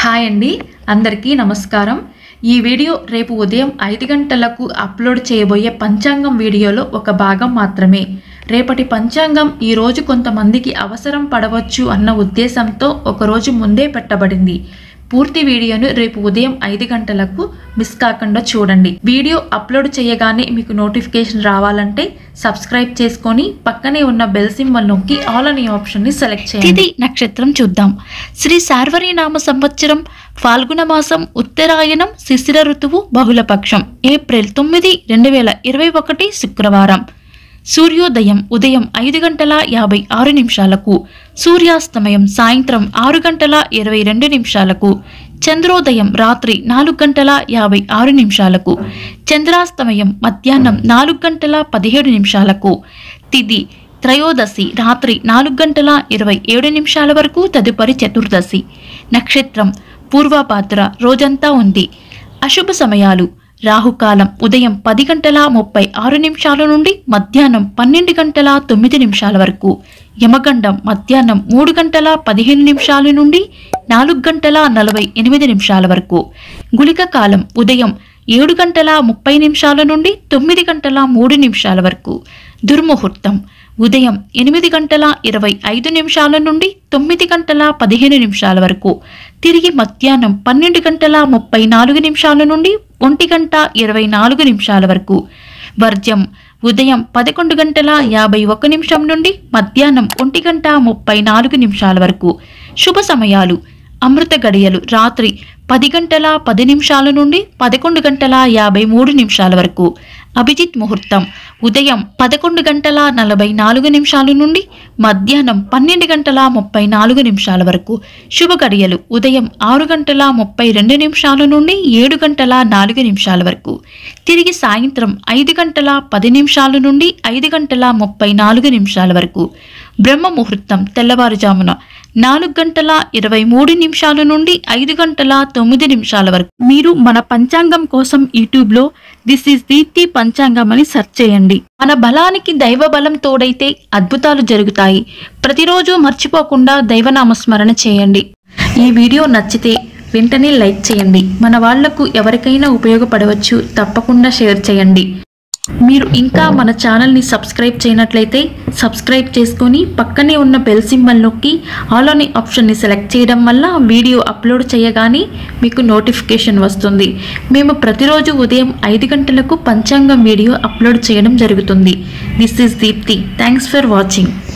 hi అండి అందరికీ నమస్కారం ఈ వీడియో రేపు ఉదయం ఐదు గంటలకు అప్లోడ్ చేయబోయే పంచాంగం వీడియోలో ఒక భాగం మాత్రమే రేపటి పంచాంగం ఈ రోజు కొంతమందికి అవసరం పడవచ్చు అన్న ఉద్దేశంతో ఒక రోజు ముందే పెట్టబడింది పూర్తి వీడియోను రేపు ఉదయం ఐదు గంటలకు మిస్ కాకుండా చూడండి వీడియో అప్లోడ్ చేయగానే మీకు నోటిఫికేషన్ రావాలంటే సబ్స్క్రైబ్ చేసుకొని పక్కనే ఉన్న బెల్ సింబల్ నొక్కి ఆల్ అనే ఆప్షన్ ని సెలెక్ట్ చేయండి తిథి నక్షత్రం చూద్దాం శ్రీ సార్వరి నామ సంవత్సరం ఫాల్గుణ మాసం ఉత్తరాయణం శిశిర ఋతువు బహుళపక్షం ఏప్రిల్ తొమ్మిది రెండు వేల ఇరవై ఒకటి శుక్రవారం సూర్యోదయం ఉదయం ఐదు గంటల యాభై ఆరు నిమిషాలకు సూర్యాస్తమయం సాయంత్రం ఆరు గంటల ఇరవై రెండు నిమిషాలకు చంద్రోదయం రాత్రి నాలుగు గంటల యాభై ఆరు నిమిషాలకు చంద్రాస్తమయం మధ్యాహ్నం నాలుగు గంటల పదిహేడు నిమిషాలకు తిథి త్రయోదశి రాత్రి నాలుగు గంటల ఇరవై ఏడు నిమిషాల వరకు తదుపరి చతుర్దశి నక్షత్రం పూర్వపాత్ర రోజంతా ఉంది అశుభ సమయాలు రాహుకాలం ఉదయం పది గంటల ముప్పై ఆరు నిమిషాల నుండి మధ్యాహ్నం పన్నెండు గంటల తొమ్మిది నిమిషాల వరకు యమగండం మధ్యాహ్నం మూడు గంటల పదిహేను నిమిషాల నుండి నాలుగు గంటల నలభై ఎనిమిది నిమిషాల వరకు గుళిక కాలం ఉదయం ఏడు గంటల ముప్పై నిమిషాల నుండి తొమ్మిది గంటల మూడు నిమిషాల వరకు దుర్ముహూర్తం ఉదయం ఎనిమిది గంటల ఇరవై ఐదు నిమిషాల నుండి తొమ్మిది గంటల పదిహేను నిమిషాల వరకు తిరిగి మధ్యాహ్నం పన్నెండు గంటల ముప్పై నాలుగు నిమిషాల నుండి ఒంటి గంట ఇరవై నాలుగు నిమిషాల వరకు వర్జం ఉదయం పదకొండు గంటల యాభై ఒక్క నిమిషం నుండి మధ్యాహ్నం ఒంటి గంట ముప్పై నాలుగు నిమిషాల వరకు శుభ సమయాలు అమృత గడియలు రాత్రి పది గంటల పది నిమిషాల నుండి పదకొండు గంటల యాభై మూడు నిమిషాల వరకు అభిజిత్ ముహూర్తం ఉదయం పదకొండు గంటల నలభై నాలుగు నిమిషాల నుండి మధ్యాహ్నం పన్నెండు గంటల ముప్పై నాలుగు నిమిషాల వరకు శుభ గడియలు ఉదయం ఆరు గంటల ముప్పై రెండు నిమిషాల నుండి ఏడు గంటల నాలుగు నిమిషాల వరకు తిరిగి సాయంత్రం ఐదు గంటల పది నిమిషాల నుండి ఐదు గంటల ముప్పై నాలుగు నిమిషాల వరకు బ్రహ్మ ముహూర్తం తెల్లవారుజామున నాలుగు గంటల ఇరవై మూడు నిమిషాల నుండి ఐదు గంటల తొమ్మిది నిమిషాల వరకు మీరు మన పంచాంగం కోసం యూట్యూబ్లో దిస్ ఈస్ దీప్తి పంచాంగం అని సెర్చ్ చేయండి మన బలానికి దైవ బలం తోడైతే అద్భుతాలు జరుగుతాయి ప్రతిరోజు మర్చిపోకుండా దైవనామస్మరణ చేయండి ఈ వీడియో నచ్చితే వెంటనే లైక్ చేయండి మన వాళ్లకు ఎవరికైనా ఉపయోగపడవచ్చు తప్పకుండా షేర్ చేయండి మీరు ఇంకా మన ఛానల్ని సబ్స్క్రైబ్ చేయనట్లయితే సబ్స్క్రైబ్ చేసుకొని పక్కనే ఉన్న బెల్ సింబల్ నొక్కి ఆల్ అనే ఆప్షన్ని సెలెక్ట్ చేయడం వల్ల వీడియో అప్లోడ్ చేయగానే మీకు నోటిఫికేషన్ వస్తుంది మేము ప్రతిరోజు ఉదయం ఐదు గంటలకు పంచాంగం వీడియో అప్లోడ్ చేయడం జరుగుతుంది this is Deepti thanks for watching